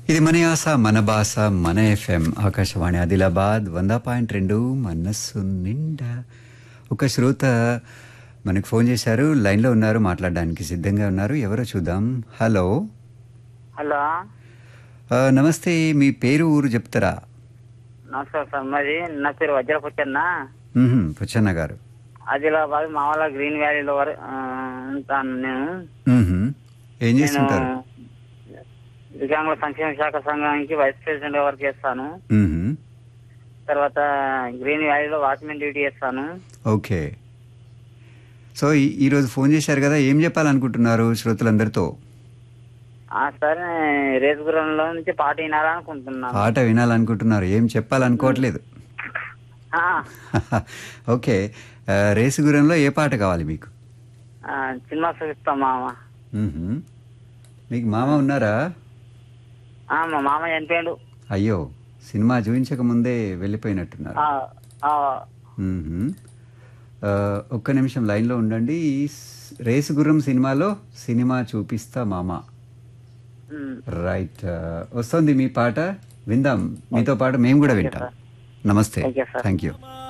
ఇది మన యాస మన భాష మన ఎఫ్ఎం ఆకాశవాణి ఆదిలాబాద్ వంద పాయింట్ రెండు మనస్సు నిండా ఒక శ్రోత మనకు ఫోన్ చేశారు లైన్లో ఉన్నారు మాట్లాడడానికి సిద్ధంగా ఉన్నారు ఎవరో చూద్దాం హలో హలో ఆ, నమస్తే మీ పేరు ఊరు చెప్తారా నమస్కారం సార్ మరి నా పేరు వజ్రపుచ్చన్న మ్హూ, పుచ్చన్న గారు ఆదిలాబాద్ మామూల గ్రీన్ వ్యాలీలో వర- ఆ, ఉంటాను నేను మ్హూ. ఏం నేను చేస్తుంటారు దివ్యాంగుల సంక్షేమ శాఖ సంఘానికి వైస్ ప్రెసిడెంట్ గా వర్క్ చేస్తాను మ్హూ. తర్వాత గ్రీన్ వ్యాలీలో వాచ్మెన్ డ్యూటీ చేస్తాను ఓకే సో ఈ- ఈరోజు ఫోన్ చేశారు కదా ఏం చెప్పాలనుకుంటున్నారు శ్రోతలందరితో ఆ, సార్ రేసుగురంలో నుంచి పాట వినాలనుకుంటున్నాను పాట వినాలనుకుంటున్నారు ఏం చెప్పాలనుకోవట్లేదు ఆ, ఓకే ఆ, రేసు గురంలో ఏ పాట కావాలి మీకు ఆ, సినిమా చూపిస్తాం మామ మ్మ్హ. మీకు మామ ఉన్నారా ఆ, మా మామ చనిపోయాడు అయ్యో సినిమా చూపించక ముందే వెళ్ళిపోయినట్టున్నారు ఆ, ఆ, మ్మ్హ. ఆ, ఒక్క నిమిషం లైన్లో ఉండండి ఈ స్- రేసు గుర్రం సినిమాలో సినిమా చూపిస్తా మామ ఉమ్, రైట్ ఆ, వస్తుంది మీ పాట విందాం మీతో పాటు మేము కూడా వింటాం నమస్తే ఓకే సార్. థ్యాంక్ యూ మా